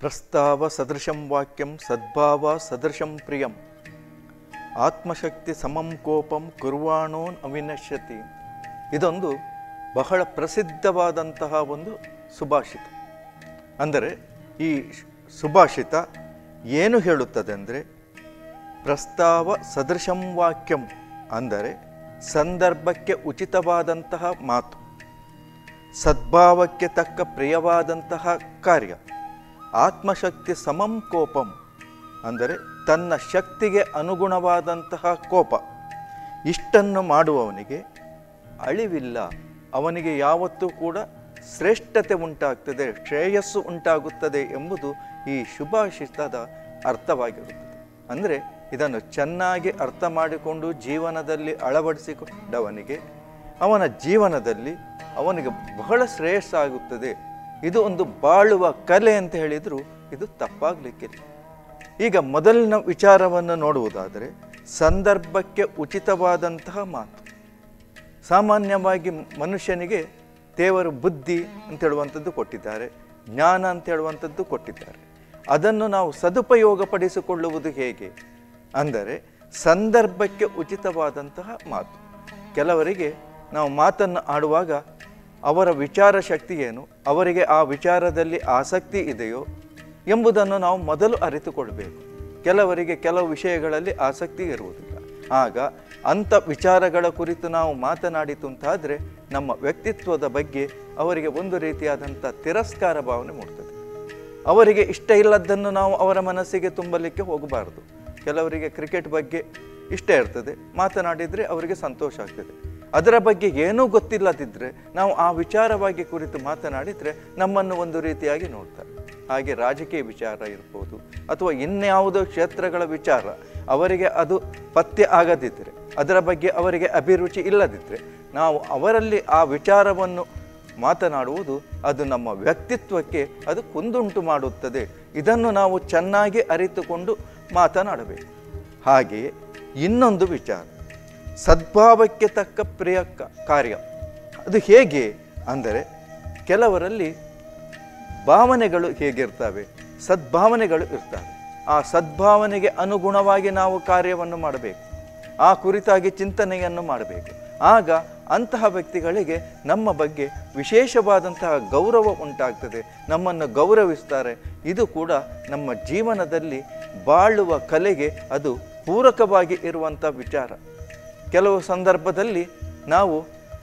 ಪ್ರಸ್ತಾವ ಸದೃಶಂ ವಾಕ್ಯಂ ಸದ್ಭಾವ ಸದೃಶಂ ಪ್ರಿಯಂ ಆತ್ಮಶಕ್ತಿ ಸಮಂ ಕೋಪಂ ಕುರ್ವಾಣೋನ್ ಅವಿನಶ್ಯತಿ ಇದೊಂದು ಬಹಳ ಪ್ರಸಿದ್ಧವಾದಂತಹ ಒಂದು ಸುಭಾಷಿತ ಅಂದರೆ ಈ ಸುಭಾಷಿತ ಏನು ಹೇಳುತ್ತದೆ ಅಂದರೆ ಪ್ರಸ್ತಾವ ಸದೃಶಂ ವಾಕ್ಯಂ ಅಂದರೆ ಸಂದರ್ಭಕ್ಕೆ ಉಚಿತವಾದಂತಹ ಮಾತು ಸದ್ಭಾವಕ್ಕೆ ತಕ್ಕ ಪ್ರಿಯವಾದಂತಹ ಕಾರ್ಯ ಆತ್ಮಶಕ್ತಿ ಸಮಂ ಕೋಪಂ ಅಂದರೆ ತನ್ನ ಶಕ್ತಿಗೆ ಅನುಗುಣವಾದಂತಹ ಕೋಪ ಇಷ್ಟನ್ನು ಮಾಡುವವನಿಗೆ ಅಳಿವಿಲ್ಲ ಅವನಿಗೆ ಯಾವತ್ತೂ ಕೂಡ ಶ್ರೇಷ್ಠತೆ ಉಂಟಾಗ್ತದೆ ಶ್ರೇಯಸ್ಸು ಉಂಟಾಗುತ್ತದೆ ಎಂಬುದು ಈ ಶುಭಾಷಿತದ ಅರ್ಥವಾಗಿರುತ್ತದೆ ಅಂದರೆ ಇದನ್ನು ಚೆನ್ನಾಗಿ ಅರ್ಥ ಮಾಡಿಕೊಂಡು ಜೀವನದಲ್ಲಿ ಅಳವಡಿಸಿಕೊಂಡವನಿಗೆ ಅವನ ಜೀವನದಲ್ಲಿ ಅವನಿಗೆ ಬಹಳ ಶ್ರೇಯಸ್ಸು ಆಗುತ್ತದೆ ಇದು ಒಂದು ಬಾಳುವ ಕಲೆ ಅಂತ ಹೇಳಿದರೂ ಇದು ತಪ್ಪಾಗಲಿಕ್ಕಿಲ್ಲ ಈಗ ಮೊದಲಿನ ವಿಚಾರವನ್ನು ನೋಡುವುದಾದರೆ ಸಂದರ್ಭಕ್ಕೆ ಉಚಿತವಾದಂತಹ ಮಾತು ಸಾಮಾನ್ಯವಾಗಿ ಮನುಷ್ಯನಿಗೆ ದೇವರು ಬುದ್ಧಿ ಅಂತ ಹೇಳುವಂಥದ್ದು ಕೊಟ್ಟಿದ್ದಾರೆ ಜ್ಞಾನ ಅಂತ ಹೇಳುವಂಥದ್ದು ಕೊಟ್ಟಿದ್ದಾರೆ ಅದನ್ನು ನಾವು ಸದುಪಯೋಗಪಡಿಸಿಕೊಳ್ಳುವುದು ಹೇಗೆ ಅಂದರೆ ಸಂದರ್ಭಕ್ಕೆ ಉಚಿತವಾದಂತಹ ಮಾತು ಕೆಲವರಿಗೆ ನಾವು ಮಾತನ್ನು ಆಡುವಾಗ ಅವರ ವಿಚಾರ ಶಕ್ತಿ ಏನು ಅವರಿಗೆ ಆ ವಿಚಾರದಲ್ಲಿ ಆಸಕ್ತಿ ಇದೆಯೋ ಎಂಬುದನ್ನು ನಾವು ಮೊದಲು ಅರಿತುಕೊಳ್ಬೇಕು ಕೆಲವರಿಗೆ ಕೆಲವು ವಿಷಯಗಳಲ್ಲಿ ಆಸಕ್ತಿ ಇರುವುದಿಲ್ಲ ಆಗ ಅಂಥ ವಿಚಾರಗಳ ಕುರಿತು ನಾವು ಮಾತನಾಡಿತು ಅಂತಾದರೆ ನಮ್ಮ ವ್ಯಕ್ತಿತ್ವದ ಬಗ್ಗೆ ಅವರಿಗೆ ಒಂದು ರೀತಿಯಾದಂಥ ತಿರಸ್ಕಾರ ಭಾವನೆ ಮೂಡ್ತದೆ ಅವರಿಗೆ ಇಷ್ಟ ಇಲ್ಲದ್ದನ್ನು ನಾವು ಅವರ ಮನಸ್ಸಿಗೆ ತುಂಬಲಿಕ್ಕೆ ಹೋಗಬಾರದು ಕೆಲವರಿಗೆ ಕ್ರಿಕೆಟ್ ಬಗ್ಗೆ ಇಷ್ಟ ಇರ್ತದೆ ಮಾತನಾಡಿದರೆ ಅವರಿಗೆ ಸಂತೋಷ ಆಗ್ತದೆ ಅದರ ಬಗ್ಗೆ ಏನೂ ಗೊತ್ತಿಲ್ಲದಿದ್ದರೆ ನಾವು ಆ ವಿಚಾರವಾಗಿ ಕುರಿತು ಮಾತನಾಡಿದರೆ ನಮ್ಮನ್ನು ಒಂದು ರೀತಿಯಾಗಿ ನೋಡ್ತಾರೆ ಹಾಗೆ ರಾಜಕೀಯ ವಿಚಾರ ಇರ್ಬೋದು ಅಥವಾ ಇನ್ಯಾವುದೋ ಕ್ಷೇತ್ರಗಳ ವಿಚಾರ ಅವರಿಗೆ ಅದು ಪಥ್ಯ ಆಗದಿದ್ದರೆ ಅದರ ಬಗ್ಗೆ ಅವರಿಗೆ ಅಭಿರುಚಿ ಇಲ್ಲದಿದ್ದರೆ ನಾವು ಅವರಲ್ಲಿ ಆ ವಿಚಾರವನ್ನು ಮಾತನಾಡುವುದು ಅದು ನಮ್ಮ ವ್ಯಕ್ತಿತ್ವಕ್ಕೆ ಅದು ಕುಂದುಂಟು ಮಾಡುತ್ತದೆ ಇದನ್ನು ನಾವು ಚೆನ್ನಾಗಿ ಅರಿತುಕೊಂಡು ಮಾತನಾಡಬೇಕು ಹಾಗೆಯೇ ಇನ್ನೊಂದು ವಿಚಾರ ಸದ್ಭಾವಕ್ಕೆ ತಕ್ಕ ಪ್ರಿಯ ಕ- ಕಾರ್ಯ ಅದು ಹೇಗೆ ಅಂದರೆ ಕೆಲವರಲ್ಲಿ ಭಾವನೆಗಳು ಹೇಗಿರ್ತವೆ ಸದ್ಭಾವನೆಗಳು ಇರ್ತವೆ ಆ ಸದ್ಭಾವನೆಗೆ ಅನುಗುಣವಾಗಿ ನಾವು ಕಾರ್ಯವನ್ನು ಮಾಡಬೇಕು ಆ ಕುರಿತಾಗಿ ಚಿಂತನೆಯನ್ನು ಮಾಡಬೇಕು ಆಗ ಅಂತಹ ವ್ಯಕ್ತಿಗಳಿಗೆ ನಮ್ಮ ಬಗ್ಗೆ ವಿಶೇಷವಾದಂತಹ ಗೌರವ ಉಂಟಾಗ್ತದೆ ನಮ್ಮನ್ನು ಗೌರವಿಸ್ತಾರೆ ಇದು ಕೂಡ ನಮ್ಮ ಜೀವನದಲ್ಲಿ ಬಾಳುವ ಕಲೆಗೆ ಅದು ಪೂರಕವಾಗಿ ಇರುವಂಥ ವಿಚಾರ ಕೆಲವು ಸಂದರ್ಭದಲ್ಲಿ ನಾವು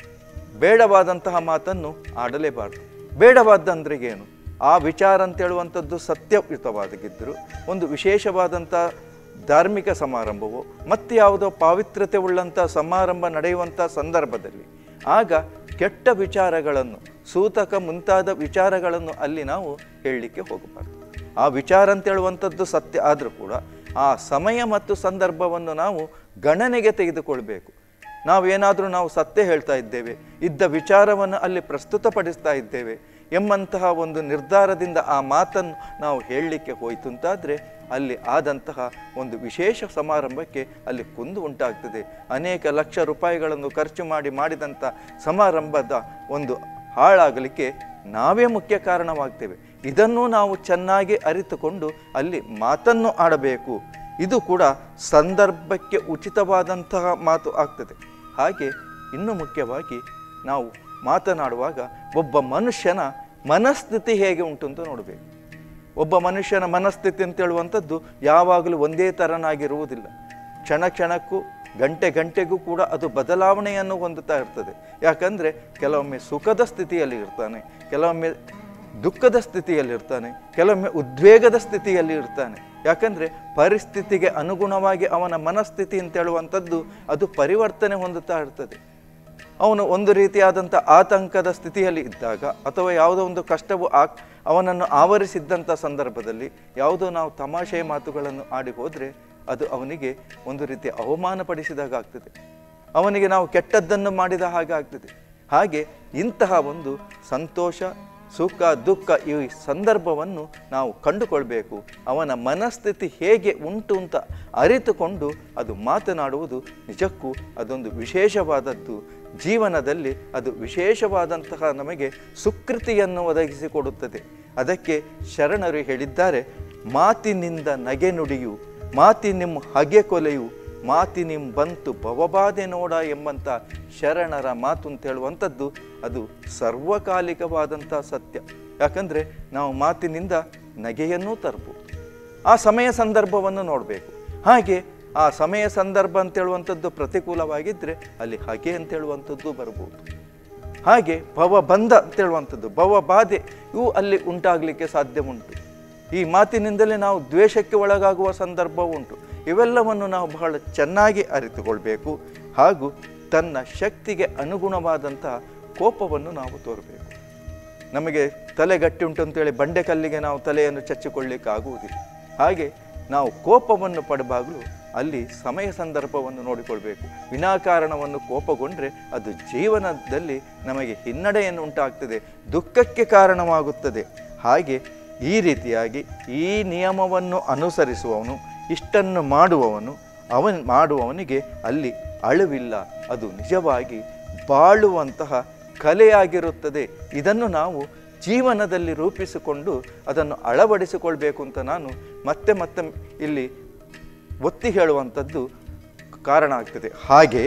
ಬೇಡವಾದಂತಹ ಮಾತನ್ನು ಆಡಲೇಬಾರದು ಬೇಡವಾದಂದ್ರೆ ಏನು ಆ ವಿಚಾರ ಅಂತ ಹೇಳುವಂಥದ್ದು ಸತ್ಯಯುತವಾಗಿದ್ದರೂ ಒಂದು ವಿಶೇಷವಾದಂಥ ಧಾರ್ಮಿಕ ಸಮಾರಂಭವೋ ಮತ್ತು ಯಾವುದೋ ಪಾವಿತ್ರ್ಯತೆ ಉಳ್ಳಂಥ ಸಮಾರಂಭ ನಡೆಯುವಂಥ ಸಂದರ್ಭದಲ್ಲಿ ಆಗ ಕೆಟ್ಟ ವಿಚಾರಗಳನ್ನು ಸೂತಕ ಮುಂತಾದ ವಿಚಾರಗಳನ್ನು ಅಲ್ಲಿ ನಾವು ಹೇಳಲಿಕ್ಕೆ ಹೋಗಬಾರ್ದು ಆ ವಿಚಾರ ಅಂತ ಹೇಳುವಂಥದ್ದು ಸತ್ಯ ಆದರೂ ಕೂಡ ಆ ಸಮಯ ಮತ್ತು ಸಂದರ್ಭವನ್ನು ನಾವು ಗಣನೆಗೆ ತೆಗೆದುಕೊಳ್ಬೇಕು ನಾವೇನಾದರೂ ನಾವು ಸತ್ಯ ಹೇಳ್ತಾ ಇದ್ದೇವೆ ಇದ್ದ ವಿಚಾರವನ್ನು ಅಲ್ಲಿ ಪ್ರಸ್ತುತಪಡಿಸ್ತಾ ಇದ್ದೇವೆ ಎಂಬಂತಹ ಒಂದು ನಿರ್ಧಾರದಿಂದ ಆ ಮಾತನ್ನು ನಾವು ಹೇಳಲಿಕ್ಕೆ ಹೋಯಿತು ಅಂತಾದರೆ ಅಲ್ಲಿ ಆದಂತಹ ಒಂದು ವಿಶೇಷ ಸಮಾರಂಭಕ್ಕೆ ಅಲ್ಲಿ ಕುಂದು ಉಂಟಾಗ್ತದೆ ಅನೇಕ ಲಕ್ಷ ರೂಪಾಯಿಗಳನ್ನು ಖರ್ಚು ಮಾಡಿ ಮಾಡಿದಂಥ ಸಮಾರಂಭದ ಒಂದು ಹಾಳಾಗಲಿಕ್ಕೆ ನಾವೇ ಮುಖ್ಯ ಕಾರಣವಾಗ್ತೇವೆ ಇದನ್ನು ನಾವು ಚೆನ್ನಾಗಿ ಅರಿತುಕೊಂಡು ಅಲ್ಲಿ ಮಾತನ್ನು ಆಡಬೇಕು ಇದು ಕೂಡ ಸಂದರ್ಭಕ್ಕೆ ಉಚಿತವಾದಂತಹ ಮಾತು ಆಗ್ತದೆ ಹಾಗೆ ಇನ್ನು ಮುಖ್ಯವಾಗಿ ನಾವು ಮಾತನಾಡುವಾಗ ಒಬ್ಬ ಮನುಷ್ಯನ ಮನಸ್ಥಿತಿ ಹೇಗೆ ಉಂಟು ಅಂತ ನೋಡಬೇಕು ಒಬ್ಬ ಮನುಷ್ಯನ ಮನಸ್ಥಿತಿ ಅಂತ ಹೇಳುವಂಥದ್ದು ಯಾವಾಗಲೂ ಒಂದೇ ಥರನಾಗಿರುವುದಿಲ್ಲ ಕ್ಷಣ ಕ್ಷಣಕ್ಕೂ ಗಂಟೆ ಗಂಟೆಗೂ ಕೂಡ ಅದು ಬದಲಾವಣೆಯನ್ನು ಹೊಂದುತ್ತಾ ಇರ್ತದೆ ಯಾಕಂದರೆ ಕೆಲವೊಮ್ಮೆ ಸುಖದ ಸ್ಥಿತಿಯಲ್ಲಿ ಇರ್ತಾನೆ ಕೆಲವೊಮ್ಮೆ ದುಃಖದ ಸ್ಥಿತಿಯಲ್ಲಿ ಇರ್ತಾನೆ ಕೆಲವೊಮ್ಮೆ ಉದ್ವೇಗದ ಸ್ಥಿತಿಯಲ್ಲಿ ಇರ್ತಾನೆ ಯಾಕಂದರೆ ಪರಿಸ್ಥಿತಿಗೆ ಅನುಗುಣವಾಗಿ ಅವನ ಮನಸ್ಥಿತಿ ಅಂತ ಹೇಳುವಂಥದ್ದು ಅದು ಪರಿವರ್ತನೆ ಹೊಂದುತ್ತಾ ಇರ್ತದೆ ಅವನು ಒಂದು ರೀತಿಯಾದಂಥ ಆತಂಕದ ಸ್ಥಿತಿಯಲ್ಲಿ ಇದ್ದಾಗ ಅಥವಾ ಯಾವುದೋ ಒಂದು ಕಷ್ಟವು ಆ ಅವನನ್ನು ಆವರಿಸಿದ್ದಂಥ ಸಂದರ್ಭದಲ್ಲಿ ಯಾವುದೋ ನಾವು ತಮಾಷೆಯ ಮಾತುಗಳನ್ನು ಆಡಿ ಹೋದರೆ ಅದು ಅವನಿಗೆ ಒಂದು ರೀತಿ ಅವಮಾನಪಡಿಸಿದಾಗ ಆಗ್ತದೆ ಅವನಿಗೆ ನಾವು ಕೆಟ್ಟದ್ದನ್ನು ಮಾಡಿದ ಹಾಗೆ ಆಗ್ತದೆ ಹಾಗೆ ಇಂತಹ ಒಂದು ಸಂತೋಷ ಸುಖ ದುಃಖ ಈ ಸಂದರ್ಭವನ್ನು ನಾವು ಕಂಡುಕೊಳ್ಬೇಕು ಅವನ ಮನಸ್ಥಿತಿ ಹೇಗೆ ಉಂಟು ಅಂತ ಅರಿತುಕೊಂಡು ಅದು ಮಾತನಾಡುವುದು ನಿಜಕ್ಕೂ ಅದೊಂದು ವಿಶೇಷವಾದದ್ದು ಜೀವನದಲ್ಲಿ ಅದು ವಿಶೇಷವಾದಂತಹ ನಮಗೆ ಸುಕೃತಿಯನ್ನು ಒದಗಿಸಿಕೊಡುತ್ತದೆ ಅದಕ್ಕೆ ಶರಣರು ಹೇಳಿದ್ದಾರೆ ಮಾತಿನಿಂದ ನಗೆ ನುಡಿಯು ಮಾತಿನಿಮ್ ಹಗೆ ಕೊಲೆಯು ಮಾತಿನಿಂ ಬಂತು ಭವಬಾಧೆ ನೋಡ ಎಂಬಂಥ ಶರಣರ ಮಾತು ಅಂತ ಹೇಳುವಂಥದ್ದು ಅದು ಸರ್ವಕಾಲಿಕವಾದಂಥ ಸತ್ಯ ಯಾಕಂದರೆ ನಾವು ಮಾತಿನಿಂದ ನಗೆಯನ್ನೂ ತರ್ಬೋದು ಆ ಸಮಯ ಸಂದರ್ಭವನ್ನು ನೋಡಬೇಕು ಹಾಗೆ ಆ ಸಮಯ ಸಂದರ್ಭ ಅಂತ ಹೇಳುವಂಥದ್ದು ಪ್ರತಿಕೂಲವಾಗಿದ್ದರೆ ಅಲ್ಲಿ ಹಗೆ ಅಂತ ಹೇಳುವಂಥದ್ದು ಬರ್ಬೋದು ಹಾಗೆ ಭವ ಬಂಧ ಅಂತ ಹೇಳುವಂಥದ್ದು ಭವ ಬಾಧೆ ಇವು ಅಲ್ಲಿ ಉಂಟಾಗಲಿಕ್ಕೆ ಸಾಧ್ಯ ಉಂಟು ಈ ಮಾತಿನಿಂದಲೇ ನಾವು ದ್ವೇಷಕ್ಕೆ ಒಳಗಾಗುವ ಸಂದರ್ಭ ಉಂಟು ಇವೆಲ್ಲವನ್ನು ನಾವು ಬಹಳ ಚೆನ್ನಾಗಿ ಅರಿತುಕೊಳ್ಬೇಕು ಹಾಗೂ ತನ್ನ ಶಕ್ತಿಗೆ ಅನುಗುಣವಾದಂತಹ ಕೋಪವನ್ನು ನಾವು ತೋರಬೇಕು ನಮಗೆ ತಲೆ ಗಟ್ಟಿ ಉಂಟು ಅಂತೇಳಿ ಬಂಡೆಕಲ್ಲಿಗೆ ನಾವು ತಲೆಯನ್ನು ಚಚ್ಚಿಕೊಳ್ಳಿಕ್ಕೆ ಆಗುವುದಿಲ್ಲ ಹಾಗೆ ನಾವು ಕೋಪವನ್ನು ಪಡಬಾಗಲು ಅಲ್ಲಿ ಸಮಯ ಸಂದರ್ಭವನ್ನು ನೋಡಿಕೊಳ್ಬೇಕು ವಿನಾಕಾರಣವನ್ನು ಕೋಪಗೊಂಡ್ರೆ ಅದು ಜೀವನದಲ್ಲಿ ನಮಗೆ ಹಿನ್ನಡೆಯನ್ನು ಉಂಟಾಗ್ತದೆ ದುಃಖಕ್ಕೆ ಕಾರಣವಾಗುತ್ತದೆ ಹಾಗೆ ಈ ರೀತಿಯಾಗಿ ಈ ನಿಯಮವನ್ನು ಅನುಸರಿಸುವವನು ಇಷ್ಟನ್ನು ಮಾಡುವವನು ಅವನ್ ಮಾಡುವವನಿಗೆ ಅಲ್ಲಿ ಅಳುವಿಲ್ಲ ಅದು ನಿಜವಾಗಿ ಬಾಳುವಂತಹ ಕಲೆಯಾಗಿರುತ್ತದೆ ಇದನ್ನು ನಾವು ಜೀವನದಲ್ಲಿ ರೂಪಿಸಿಕೊಂಡು ಅದನ್ನು ಅಳವಡಿಸಿಕೊಳ್ಬೇಕು ಅಂತ ನಾನು ಮತ್ತೆ ಮತ್ತೆ ಇಲ್ಲಿ ಒತ್ತಿ ಹೇಳುವಂಥದ್ದು ಕಾರಣ ಆಗ್ತದೆ ಹಾಗೆ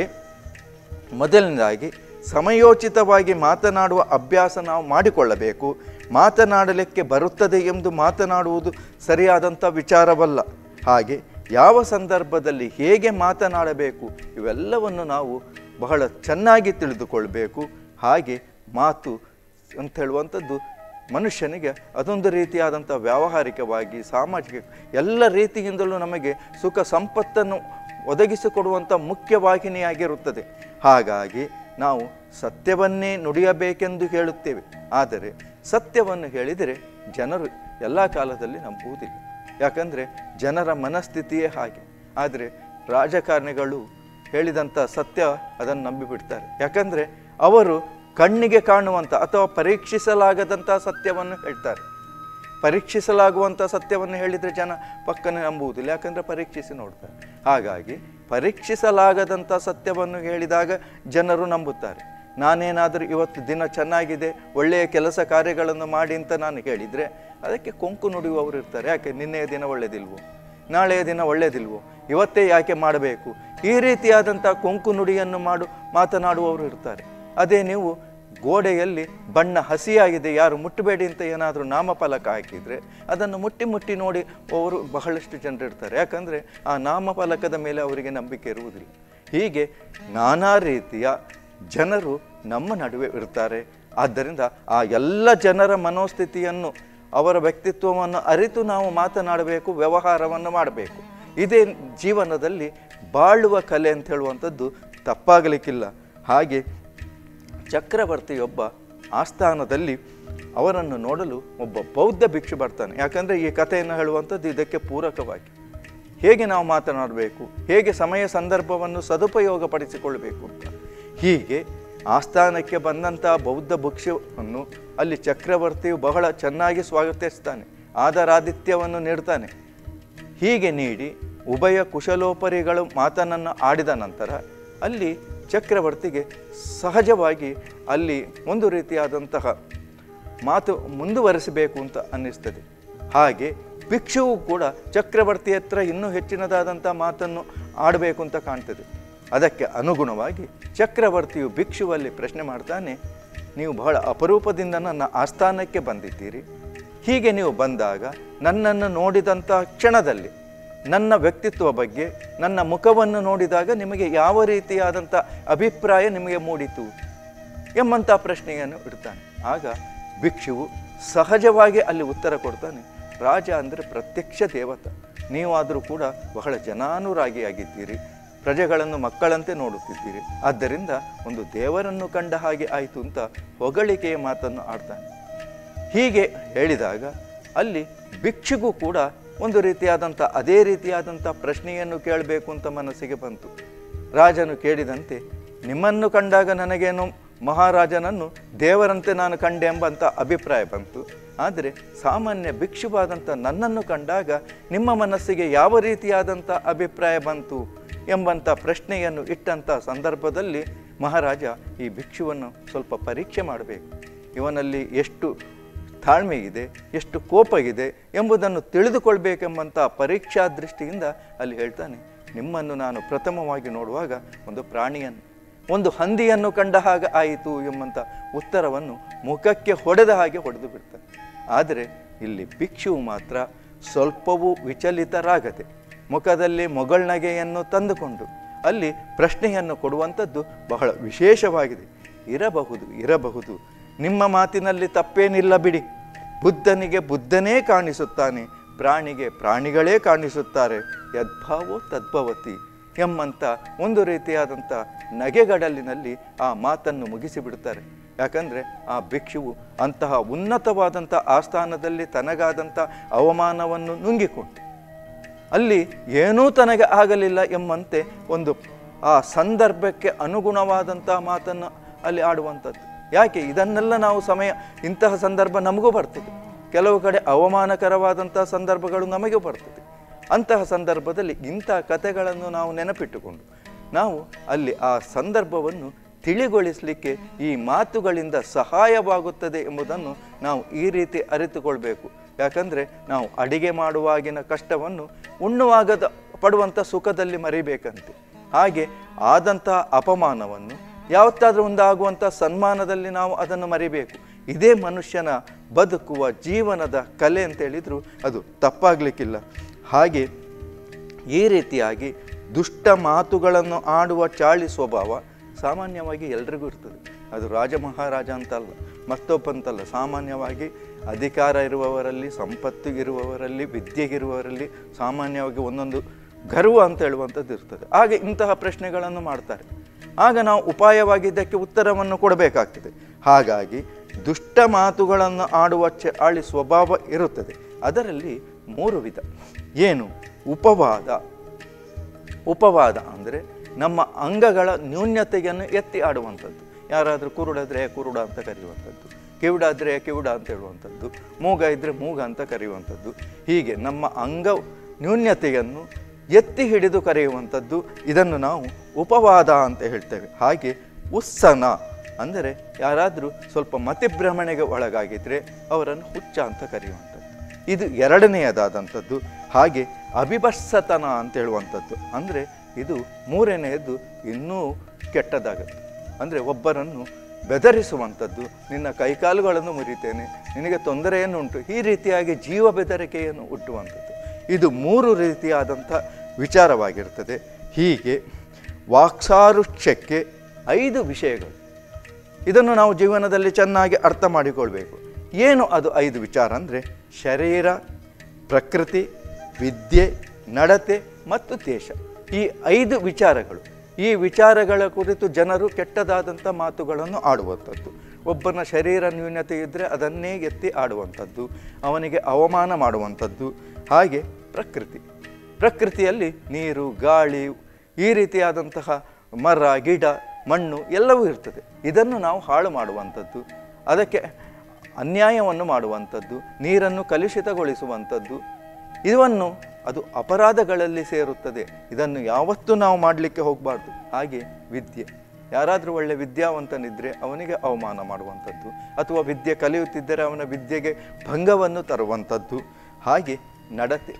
ಮೊದಲನೇದಾಗಿ ಸಮಯೋಚಿತವಾಗಿ ಮಾತನಾಡುವ ಅಭ್ಯಾಸ ನಾವು ಮಾಡಿಕೊಳ್ಳಬೇಕು ಮಾತನಾಡಲಿಕ್ಕೆ ಬರುತ್ತದೆ ಎಂದು ಮಾತನಾಡುವುದು ಸರಿಯಾದಂಥ ವಿಚಾರವಲ್ಲ ಹಾಗೆ ಯಾವ ಸಂದರ್ಭದಲ್ಲಿ ಹೇಗೆ ಮಾತನಾಡಬೇಕು ಇವೆಲ್ಲವನ್ನು ನಾವು ಬಹಳ ಚೆನ್ನಾಗಿ ತಿಳಿದುಕೊಳ್ಬೇಕು ಹಾಗೆ ಮಾತು ಅಂತ ಹೇಳುವಂಥದ್ದು ಮನುಷ್ಯನಿಗೆ ಅದೊಂದು ರೀತಿಯಾದಂಥ ವ್ಯಾವಹಾರಿಕವಾಗಿ ಸಾಮಾಜಿಕ ಎಲ್ಲ ರೀತಿಯಿಂದಲೂ ನಮಗೆ ಸುಖ ಸಂಪತ್ತನ್ನು ಒದಗಿಸಿಕೊಡುವಂಥ ಮುಖ್ಯವಾಹಿನಿಯಾಗಿರುತ್ತದೆ ಹಾಗಾಗಿ ನಾವು ಸತ್ಯವನ್ನೇ ನುಡಿಯಬೇಕೆಂದು ಹೇಳುತ್ತೇವೆ ಆದರೆ ಸತ್ಯವನ್ನು ಹೇಳಿದರೆ ಜನರು ಎಲ್ಲ ಕಾಲದಲ್ಲಿ ನಂಬುವುದಿಲ್ಲ ಯಾಕಂದರೆ ಜನರ ಮನಸ್ಥಿತಿಯೇ ಹಾಗೆ ಆದರೆ ರಾಜಕಾರಣಿಗಳು ಹೇಳಿದಂಥ ಸತ್ಯ ಅದನ್ನು ನಂಬಿಬಿಡ್ತಾರೆ ಯಾಕಂದರೆ ಅವರು ಕಣ್ಣಿಗೆ ಕಾಣುವಂಥ ಅಥವಾ ಪರೀಕ್ಷಿಸಲಾಗದಂಥ ಸತ್ಯವನ್ನು ಹೇಳ್ತಾರೆ ಪರೀಕ್ಷಿಸಲಾಗುವಂಥ ಸತ್ಯವನ್ನು ಹೇಳಿದರೆ ಜನ ಪಕ್ಕನೆ ನಂಬುವುದಿಲ್ಲ ಯಾಕಂದರೆ ಪರೀಕ್ಷಿಸಿ ನೋಡ್ತಾರೆ ಹಾಗಾಗಿ ಪರೀಕ್ಷಿಸಲಾಗದಂಥ ಸತ್ಯವನ್ನು ಹೇಳಿದಾಗ ಜನರು ನಂಬುತ್ತಾರೆ ನಾನೇನಾದರೂ ಇವತ್ತು ದಿನ ಚೆನ್ನಾಗಿದೆ ಒಳ್ಳೆಯ ಕೆಲಸ ಕಾರ್ಯಗಳನ್ನು ಮಾಡಿ ಅಂತ ನಾನು ಹೇಳಿದರೆ ಅದಕ್ಕೆ ಕೊಂಕು ನುಡಿಯುವವರು ಇರ್ತಾರೆ ಯಾಕೆ ನಿನ್ನೆಯ ದಿನ ಒಳ್ಳೆಯದಿಲ್ವೋ ನಾಳೆಯ ದಿನ ಒಳ್ಳೆಯದಿಲ್ವೋ ಇವತ್ತೇ ಯಾಕೆ ಮಾಡಬೇಕು ಈ ರೀತಿಯಾದಂಥ ಕೊಂಕು ನುಡಿಯನ್ನು ಮಾಡು ಮಾತನಾಡುವವರು ಇರ್ತಾರೆ ಅದೇ ನೀವು ಗೋಡೆಯಲ್ಲಿ ಬಣ್ಣ ಹಸಿಯಾಗಿದೆ ಯಾರು ಮುಟ್ಟಬೇಡಿ ಅಂತ ಏನಾದರೂ ನಾಮಫಲಕ ಹಾಕಿದರೆ ಅದನ್ನು ಮುಟ್ಟಿ ಮುಟ್ಟಿ ನೋಡಿ ಅವರು ಬಹಳಷ್ಟು ಜನರು ಇರ್ತಾರೆ ಯಾಕಂದರೆ ಆ ನಾಮಫಲಕದ ಮೇಲೆ ಅವರಿಗೆ ನಂಬಿಕೆ ಇರುವುದಿಲ್ಲ ಹೀಗೆ ನಾನಾ ರೀತಿಯ ಜನರು ನಮ್ಮ ನಡುವೆ ಇರ್ತಾರೆ ಆದ್ದರಿಂದ ಆ ಎಲ್ಲ ಜನರ ಮನೋಸ್ಥಿತಿಯನ್ನು ಅವರ ವ್ಯಕ್ತಿತ್ವವನ್ನು ಅರಿತು ನಾವು ಮಾತನಾಡಬೇಕು ವ್ಯವಹಾರವನ್ನು ಮಾಡಬೇಕು ಇದೇ ಜೀವನದಲ್ಲಿ ಬಾಳುವ ಕಲೆ ಅಂತ ಹೇಳುವಂಥದ್ದು ತಪ್ಪಾಗಲಿಕ್ಕಿಲ್ಲ ಹಾಗೆ ಚಕ್ರವರ್ತಿಯೊಬ್ಬ ಆಸ್ಥಾನದಲ್ಲಿ ಅವರನ್ನು ನೋಡಲು ಒಬ್ಬ ಬೌದ್ಧ ಭಿಕ್ಷು ಬರ್ತಾನೆ ಯಾಕಂದರೆ ಈ ಕಥೆಯನ್ನು ಹೇಳುವಂಥದ್ದು ಇದಕ್ಕೆ ಪೂರಕವಾಗಿ ಹೇಗೆ ನಾವು ಮಾತನಾಡಬೇಕು ಹೇಗೆ ಸಮಯ ಸಂದರ್ಭವನ್ನು ಸದುಪಯೋಗಪಡಿಸಿಕೊಳ್ಬೇಕು ಅಂತ ಹೀಗೆ ಆಸ್ಥಾನಕ್ಕೆ ಬಂದಂಥ ಬೌದ್ಧ ಭಿಕ್ಷುವನ್ನು ಅಲ್ಲಿ ಚಕ್ರವರ್ತಿಯು ಬಹಳ ಚೆನ್ನಾಗಿ ಸ್ವಾಗತಿಸ್ತಾನೆ ಆದರಾದಿತ್ಯವನ್ನು ನೀಡ್ತಾನೆ ಹೀಗೆ ನೀಡಿ ಉಭಯ ಕುಶಲೋಪರಿಗಳು ಮಾತನನ್ನು ಆಡಿದ ನಂತರ ಅಲ್ಲಿ ಚಕ್ರವರ್ತಿಗೆ ಸಹಜವಾಗಿ ಅಲ್ಲಿ ಒಂದು ರೀತಿಯಾದಂತಹ ಮಾತು ಮುಂದುವರಿಸಬೇಕು ಅಂತ ಅನ್ನಿಸ್ತದೆ ಹಾಗೆ ಭಿಕ್ಷುವು ಕೂಡ ಚಕ್ರವರ್ತಿ ಹತ್ರ ಇನ್ನೂ ಹೆಚ್ಚಿನದಾದಂಥ ಮಾತನ್ನು ಆಡಬೇಕು ಅಂತ ಕಾಣ್ತದೆ ಅದಕ್ಕೆ ಅನುಗುಣವಾಗಿ ಚಕ್ರವರ್ತಿಯು ಭಿಕ್ಷುವಲ್ಲಿ ಪ್ರಶ್ನೆ ಮಾಡ್ತಾನೆ ನೀವು ಬಹಳ ಅಪರೂಪದಿಂದ ನನ್ನ ಆಸ್ಥಾನಕ್ಕೆ ಬಂದಿದ್ದೀರಿ ಹೀಗೆ ನೀವು ಬಂದಾಗ ನನ್ನನ್ನು ನೋಡಿದಂಥ ಕ್ಷಣದಲ್ಲಿ ನನ್ನ ವ್ಯಕ್ತಿತ್ವ ಬಗ್ಗೆ ನನ್ನ ಮುಖವನ್ನು ನೋಡಿದಾಗ ನಿಮಗೆ ಯಾವ ರೀತಿಯಾದಂಥ ಅಭಿಪ್ರಾಯ ನಿಮಗೆ ಮೂಡಿತು ಎಂಬಂಥ ಪ್ರಶ್ನೆಯನ್ನು ಇಡ್ತಾನೆ ಆಗ ಭಿಕ್ಷುವು ಸಹಜವಾಗಿ ಅಲ್ಲಿ ಉತ್ತರ ಕೊಡ್ತಾನೆ ರಾಜ ಅಂದರೆ ಪ್ರತ್ಯಕ್ಷ ದೇವತ ನೀವಾದರೂ ಕೂಡ ಬಹಳ ಜನಾನುರಾಗಿಯಾಗಿದ್ದೀರಿ ಪ್ರಜೆಗಳನ್ನು ಮಕ್ಕಳಂತೆ ನೋಡುತ್ತಿದ್ದೀರಿ ಆದ್ದರಿಂದ ಒಂದು ದೇವರನ್ನು ಕಂಡ ಹಾಗೆ ಆಯಿತು ಅಂತ ಹೊಗಳಿಕೆಯ ಮಾತನ್ನು ಆಡ್ತಾನೆ ಹೀಗೆ ಹೇಳಿದಾಗ ಅಲ್ಲಿ ಭಿಕ್ಷುಗೂ ಕೂಡ ಒಂದು ರೀತಿಯಾದಂಥ ಅದೇ ರೀತಿಯಾದಂಥ ಪ್ರಶ್ನೆಯನ್ನು ಕೇಳಬೇಕು ಅಂತ ಮನಸ್ಸಿಗೆ ಬಂತು ರಾಜನು ಕೇಳಿದಂತೆ ನಿಮ್ಮನ್ನು ಕಂಡಾಗ ನನಗೇನು ಮಹಾರಾಜನನ್ನು ದೇವರಂತೆ ನಾನು ಕಂಡೆ ಎಂಬಂಥ ಅಭಿಪ್ರಾಯ ಬಂತು ಆದರೆ ಸಾಮಾನ್ಯ ಭಿಕ್ಷುವಾದಂಥ ನನ್ನನ್ನು ಕಂಡಾಗ ನಿಮ್ಮ ಮನಸ್ಸಿಗೆ ಯಾವ ರೀತಿಯಾದಂಥ ಅಭಿಪ್ರಾಯ ಬಂತು ಎಂಬಂಥ ಪ್ರಶ್ನೆಯನ್ನು ಇಟ್ಟಂಥ ಸಂದರ್ಭದಲ್ಲಿ ಮಹಾರಾಜ ಈ ಭಿಕ್ಷುವನ್ನು ಸ್ವಲ್ಪ ಪರೀಕ್ಷೆ ಮಾಡಬೇಕು ಇವನಲ್ಲಿ ಎಷ್ಟು ತಾಳ್ಮೆ ಇದೆ ಎಷ್ಟು ಕೋಪ ಇದೆ ಎಂಬುದನ್ನು ತಿಳಿದುಕೊಳ್ಬೇಕೆಂಬಂಥ ಪರೀಕ್ಷಾ ದೃಷ್ಟಿಯಿಂದ ಅಲ್ಲಿ ಹೇಳ್ತಾನೆ ನಿಮ್ಮನ್ನು ನಾನು ಪ್ರಥಮವಾಗಿ ನೋಡುವಾಗ ಒಂದು ಪ್ರಾಣಿಯನ್ನು ಒಂದು ಹಂದಿಯನ್ನು ಕಂಡ ಹಾಗೆ ಆಯಿತು ಎಂಬಂಥ ಉತ್ತರವನ್ನು ಮುಖಕ್ಕೆ ಹೊಡೆದ ಹಾಗೆ ಹೊಡೆದು ಬಿಡ್ತಾನೆ ಆದರೆ ಇಲ್ಲಿ ಭಿಕ್ಷುವು ಮಾತ್ರ ಸ್ವಲ್ಪವೂ ವಿಚಲಿತರಾಗದೆ ಮುಖದಲ್ಲಿ ಮೊಗಳನಗೆಯನ್ನು ತಂದುಕೊಂಡು ಅಲ್ಲಿ ಪ್ರಶ್ನೆಯನ್ನು ಕೊಡುವಂಥದ್ದು ಬಹಳ ವಿಶೇಷವಾಗಿದೆ ಇರಬಹುದು ಇರಬಹುದು ನಿಮ್ಮ ಮಾತಿನಲ್ಲಿ ತಪ್ಪೇನಿಲ್ಲ ಬಿಡಿ ಬುದ್ಧನಿಗೆ ಬುದ್ಧನೇ ಕಾಣಿಸುತ್ತಾನೆ ಪ್ರಾಣಿಗೆ ಪ್ರಾಣಿಗಳೇ ಕಾಣಿಸುತ್ತಾರೆ ಯದ್ಭಾವೋ ತದ್ಭವತಿ ಎಂಬಂಥ ಒಂದು ರೀತಿಯಾದಂಥ ನಗೆಗಡಲಿನಲ್ಲಿ ಆ ಮಾತನ್ನು ಮುಗಿಸಿಬಿಡ್ತಾರೆ ಯಾಕಂದರೆ ಆ ಭಿಕ್ಷುವು ಅಂತಹ ಉನ್ನತವಾದಂಥ ಆಸ್ಥಾನದಲ್ಲಿ ತನಗಾದಂಥ ಅವಮಾನವನ್ನು ನುಂಗಿಕೊಂಡು ಅಲ್ಲಿ ಏನೂ ತನಗೆ ಆಗಲಿಲ್ಲ ಎಂಬಂತೆ ಒಂದು ಆ ಸಂದರ್ಭಕ್ಕೆ ಅನುಗುಣವಾದಂಥ ಮಾತನ್ನು ಅಲ್ಲಿ ಆಡುವಂಥದ್ದು ಯಾಕೆ ಇದನ್ನೆಲ್ಲ ನಾವು ಸಮಯ ಇಂತಹ ಸಂದರ್ಭ ನಮಗೂ ಬರ್ತದೆ ಕೆಲವು ಕಡೆ ಅವಮಾನಕರವಾದಂಥ ಸಂದರ್ಭಗಳು ನಮಗೆ ಬರ್ತದೆ ಅಂತಹ ಸಂದರ್ಭದಲ್ಲಿ ಇಂಥ ಕಥೆಗಳನ್ನು ನಾವು ನೆನಪಿಟ್ಟುಕೊಂಡು ನಾವು ಅಲ್ಲಿ ಆ ಸಂದರ್ಭವನ್ನು ತಿಳಿಗೊಳಿಸಲಿಕ್ಕೆ ಈ ಮಾತುಗಳಿಂದ ಸಹಾಯವಾಗುತ್ತದೆ ಎಂಬುದನ್ನು ನಾವು ಈ ರೀತಿ ಅರಿತುಕೊಳ್ಬೇಕು ಯಾಕಂದರೆ ನಾವು ಅಡಿಗೆ ಮಾಡುವಾಗಿನ ಕಷ್ಟವನ್ನು ಉಣ್ಣುವಾಗದ ಪಡುವಂಥ ಸುಖದಲ್ಲಿ ಮರಿಬೇಕಂತೆ ಹಾಗೆ ಆದಂಥ ಅಪಮಾನವನ್ನು ಯಾವತ್ತಾದರೂ ಒಂದು ಆಗುವಂಥ ಸನ್ಮಾನದಲ್ಲಿ ನಾವು ಅದನ್ನು ಮರಿಬೇಕು ಇದೇ ಮನುಷ್ಯನ ಬದುಕುವ ಜೀವನದ ಕಲೆ ಅಂತ ಹೇಳಿದ್ರು ಅದು ತಪ್ಪಾಗಲಿಕ್ಕಿಲ್ಲ ಹಾಗೆ ಈ ರೀತಿಯಾಗಿ ದುಷ್ಟ ಮಾತುಗಳನ್ನು ಆಡುವ ಚಾಳಿ ಸ್ವಭಾವ ಸಾಮಾನ್ಯವಾಗಿ ಎಲ್ರಿಗೂ ಇರ್ತದೆ ಅದು ರಾಜ ಮಹಾರಾಜ ಅಂತಲ್ಲ ಮತ್ತೊಬ್ಬಂತಲ್ಲ ಸಾಮಾನ್ಯವಾಗಿ ಅಧಿಕಾರ ಇರುವವರಲ್ಲಿ ಸಂಪತ್ತು ಇರುವವರಲ್ಲಿ ವಿದ್ಯೆ ಇರುವವರಲ್ಲಿ ಸಾಮಾನ್ಯವಾಗಿ ಒಂದೊಂದು ಗರ್ವ ಅಂತ ಹೇಳುವಂಥದ್ದು ಇರ್ತದೆ ಹಾಗೆ ಇಂತಹ ಪ್ರಶ್ನೆಗಳನ್ನು ಮಾಡ್ತಾರೆ ಆಗ ನಾವು ಉಪಾಯವಾಗಿ ಇದಕ್ಕೆ ಉತ್ತರವನ್ನು ಕೊಡಬೇಕಾಗ್ತದೆ ಹಾಗಾಗಿ ದುಷ್ಟ ಮಾತುಗಳನ್ನು ಆಡುವ ಚಾಳಿ ಸ್ವಭಾವ ಇರುತ್ತದೆ ಅದರಲ್ಲಿ ಮೂರು ವಿಧ ಏನು ಉಪವಾದ ಉಪವಾದ ಅಂದರೆ ನಮ್ಮ ಅಂಗಗಳ ನ್ಯೂನ್ಯತೆಯನ್ನು ಎತ್ತಿ ಆಡುವಂಥದ್ದು ಯಾರಾದರೂ ಕುರುಡಾದರೆ ಕುರುಡ ಅಂತ ಕರೆಯುವಂಥದ್ದು ಕಿವುಡಾದರೆ ಕಿವುಡ ಅಂತ ಹೇಳುವಂಥದ್ದು ಮೂಗ ಇದ್ದರೆ ಮೂಗ ಅಂತ ಕರೆಯುವಂಥದ್ದು ಹೀಗೆ ನಮ್ಮ ಅಂಗ ನ್ಯೂನ್ಯತೆಯನ್ನು ಎತ್ತಿ ಹಿಡಿದು ಕರೆಯುವಂಥದ್ದು ಇದನ್ನು ನಾವು ಉಪವಾದ ಅಂತ ಹೇಳ್ತೇವೆ ಹಾಗೆ ಉತ್ಸನ ಅಂದರೆ ಯಾರಾದರೂ ಸ್ವಲ್ಪ ಮತಿಭ್ರಮಣೆಗೆ ಒಳಗಾಗಿದ್ದರೆ ಅವರನ್ನು ಹುಚ್ಚ ಅಂತ ಕರೆಯುವಂಥದ್ದು ಇದು ಎರಡನೆಯದಾದಂಥದ್ದು ಹಾಗೆ ಅಭಿಭತ್ಸತನ ಅಂತ ಹೇಳುವಂಥದ್ದು ಅಂದರೆ ಇದು ಮೂರನೆಯದ್ದು ಇನ್ನೂ ಕೆಟ್ಟದಾಗತ್ತೆ ಅಂದರೆ ಒಬ್ಬರನ್ನು ಬೆದರಿಸುವಂಥದ್ದು ನಿನ್ನ ಕೈಕಾಲುಗಳನ್ನು ಮುರಿತೇನೆ ನಿನಗೆ ತೊಂದರೆಯನ್ನು ಉಂಟು ಈ ರೀತಿಯಾಗಿ ಜೀವ ಬೆದರಿಕೆಯನ್ನು ಹುಟ್ಟುವಂಥದ್ದು ಇದು ಮೂರು ರೀತಿಯಾದಂಥ ವಿಚಾರವಾಗಿರ್ತದೆ ಹೀಗೆ ವಾಕ್ಸಾರುಷ್ಯಕ್ಕೆ ಐದು ವಿಷಯಗಳು ಇದನ್ನು ನಾವು ಜೀವನದಲ್ಲಿ ಚೆನ್ನಾಗಿ ಅರ್ಥ ಮಾಡಿಕೊಳ್ಬೇಕು ಏನು ಅದು ಐದು ವಿಚಾರ ಅಂದರೆ ಶರೀರ ಪ್ರಕೃತಿ ವಿದ್ಯೆ ನಡತೆ ಮತ್ತು ದೇಶ ಈ ಐದು ವಿಚಾರಗಳು ಈ ವಿಚಾರಗಳ ಕುರಿತು ಜನರು ಕೆಟ್ಟದಾದಂಥ ಮಾತುಗಳನ್ನು ಆಡುವಂಥದ್ದು ಒಬ್ಬನ ಶರೀರ ನ್ಯೂನತೆ ಇದ್ದರೆ ಅದನ್ನೇ ಎತ್ತಿ ಆಡುವಂಥದ್ದು ಅವನಿಗೆ ಅವಮಾನ ಮಾಡುವಂಥದ್ದು ಹಾಗೆ ಪ್ರಕೃತಿ ಪ್ರಕೃತಿಯಲ್ಲಿ ನೀರು ಗಾಳಿ ಈ ರೀತಿಯಾದಂತಹ ಮರ ಗಿಡ ಮಣ್ಣು ಎಲ್ಲವೂ ಇರ್ತದೆ ಇದನ್ನು ನಾವು ಹಾಳು ಮಾಡುವಂಥದ್ದು ಅದಕ್ಕೆ ಅನ್ಯಾಯವನ್ನು ಮಾಡುವಂಥದ್ದು ನೀರನ್ನು ಕಲುಷಿತಗೊಳಿಸುವಂಥದ್ದು ಇವನ್ನು ಅದು ಅಪರಾಧಗಳಲ್ಲಿ ಸೇರುತ್ತದೆ ಇದನ್ನು ಯಾವತ್ತೂ ನಾವು ಮಾಡಲಿಕ್ಕೆ ಹೋಗಬಾರ್ದು ಹಾಗೆ ವಿದ್ಯೆ ಯಾರಾದರೂ ಒಳ್ಳೆ ವಿದ್ಯಾವಂತನಿದ್ದರೆ ಅವನಿಗೆ ಅವಮಾನ ಮಾಡುವಂಥದ್ದು ಅಥವಾ ವಿದ್ಯೆ ಕಲಿಯುತ್ತಿದ್ದರೆ ಅವನ ವಿದ್ಯೆಗೆ ಭಂಗವನ್ನು ತರುವಂಥದ್ದು ಹಾಗೆ ನಡತೆ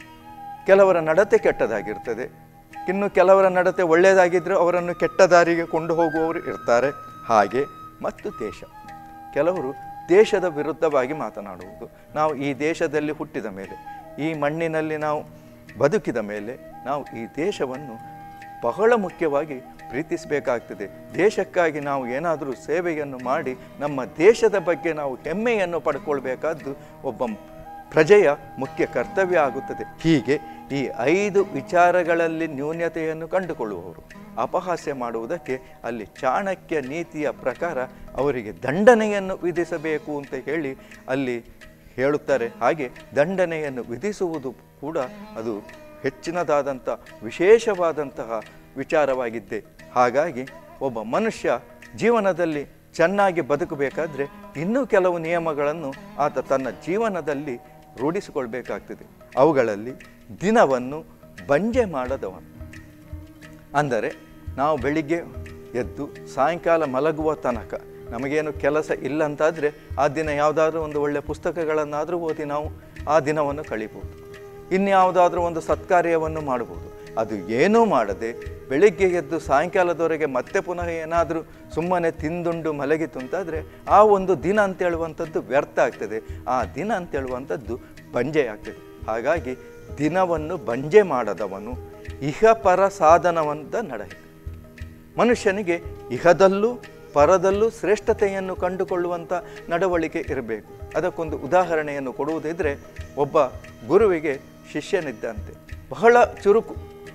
ಕೆಲವರ ನಡತೆ ಕೆಟ್ಟದಾಗಿರ್ತದೆ ಇನ್ನು ಕೆಲವರ ನಡತೆ ಒಳ್ಳೆಯದಾಗಿದ್ದರೆ ಅವರನ್ನು ಕೆಟ್ಟ ದಾರಿಗೆ ಕೊಂಡು ಹೋಗುವವರು ಇರ್ತಾರೆ ಹಾಗೆ ಮತ್ತು ದೇಶ ಕೆಲವರು ದೇಶದ ವಿರುದ್ಧವಾಗಿ ಮಾತನಾಡುವುದು ನಾವು ಈ ದೇಶದಲ್ಲಿ ಹುಟ್ಟಿದ ಮೇಲೆ ಈ ಮಣ್ಣಿನಲ್ಲಿ ನಾವು ಬದುಕಿದ ಮೇಲೆ ನಾವು ಈ ದೇಶವನ್ನು ಬಹಳ ಮುಖ್ಯವಾಗಿ ಪ್ರೀತಿಸಬೇಕಾಗ್ತದೆ ದೇಶಕ್ಕಾಗಿ ನಾವು ಏನಾದರೂ ಸೇವೆಯನ್ನು ಮಾಡಿ ನಮ್ಮ ದೇಶದ ಬಗ್ಗೆ ನಾವು ಹೆಮ್ಮೆಯನ್ನು ಪಡ್ಕೊಳ್ಬೇಕಾದ್ದು ಒಬ್ಬ ಪ್ರಜೆಯ ಮುಖ್ಯ ಕರ್ತವ್ಯ ಆಗುತ್ತದೆ ಹೀಗೆ ಈ ಐದು ವಿಚಾರಗಳಲ್ಲಿ ನ್ಯೂನ್ಯತೆಯನ್ನು ಕಂಡುಕೊಳ್ಳುವವರು ಅಪಹಾಸ್ಯ ಮಾಡುವುದಕ್ಕೆ ಅಲ್ಲಿ ಚಾಣಕ್ಯ ನೀತಿಯ ಪ್ರಕಾರ ಅವರಿಗೆ ದಂಡನೆಯನ್ನು ವಿಧಿಸಬೇಕು ಅಂತ ಹೇಳಿ ಅಲ್ಲಿ ಹೇಳುತ್ತಾರೆ ಹಾಗೆ ದಂಡನೆಯನ್ನು ವಿಧಿಸುವುದು ಕೂಡ ಅದು ಹೆಚ್ಚಿನದಾದಂಥ ವಿಶೇಷವಾದಂತಹ ವಿಚಾರವಾಗಿದ್ದೆ ಹಾಗಾಗಿ ಒಬ್ಬ ಮನುಷ್ಯ ಜೀವನದಲ್ಲಿ ಚೆನ್ನಾಗಿ ಬದುಕಬೇಕಾದ್ರೆ ಇನ್ನೂ ಕೆಲವು ನಿಯಮಗಳನ್ನು ಆತ ತನ್ನ ಜೀವನದಲ್ಲಿ ರೂಢಿಸಿಕೊಳ್ಬೇಕಾಗ್ತದೆ ಅವುಗಳಲ್ಲಿ ದಿನವನ್ನು ಬಂಜೆ ಮಾಡದವನು ಅಂದರೆ ನಾವು ಬೆಳಿಗ್ಗೆ ಎದ್ದು ಸಾಯಂಕಾಲ ಮಲಗುವ ತನಕ ನಮಗೇನು ಕೆಲಸ ಇಲ್ಲ ಅಂತಾದರೆ ಆ ದಿನ ಯಾವುದಾದ್ರೂ ಒಂದು ಒಳ್ಳೆಯ ಪುಸ್ತಕಗಳನ್ನಾದರೂ ಓದಿ ನಾವು ಆ ದಿನವನ್ನು ಕಳಿಬೋದು ಇನ್ಯಾವುದಾದ್ರೂ ಒಂದು ಸತ್ಕಾರ್ಯವನ್ನು ಮಾಡ್ಬೋದು ಅದು ಏನೂ ಮಾಡದೆ ಬೆಳಿಗ್ಗೆ ಎದ್ದು ಸಾಯಂಕಾಲದವರೆಗೆ ಮತ್ತೆ ಪುನಃ ಏನಾದರೂ ಸುಮ್ಮನೆ ತಿಂದುಂಡು ಮಲಗಿತು ಅಂತಾದರೆ ಆ ಒಂದು ದಿನ ಅಂತೇಳುವಂಥದ್ದು ವ್ಯರ್ಥ ಆಗ್ತದೆ ಆ ದಿನ ಅಂತೇಳುವಂಥದ್ದು ಬಂಜೆ ಆಗ್ತದೆ ಹಾಗಾಗಿ ದಿನವನ್ನು ಬಂಜೆ ಮಾಡದವನು ಇಹಪರ ಸಾಧನವಂತ ನಡೆಯ ಮನುಷ್ಯನಿಗೆ ಇಹದಲ್ಲೂ ಪರದಲ್ಲೂ ಶ್ರೇಷ್ಠತೆಯನ್ನು ಕಂಡುಕೊಳ್ಳುವಂಥ ನಡವಳಿಕೆ ಇರಬೇಕು ಅದಕ್ಕೊಂದು ಉದಾಹರಣೆಯನ್ನು ಕೊಡುವುದಿದ್ರೆ ಒಬ್ಬ ಗುರುವಿಗೆ ಶಿಷ್ಯನಿದ್ದಂತೆ ಬಹಳ ಚುರುಕು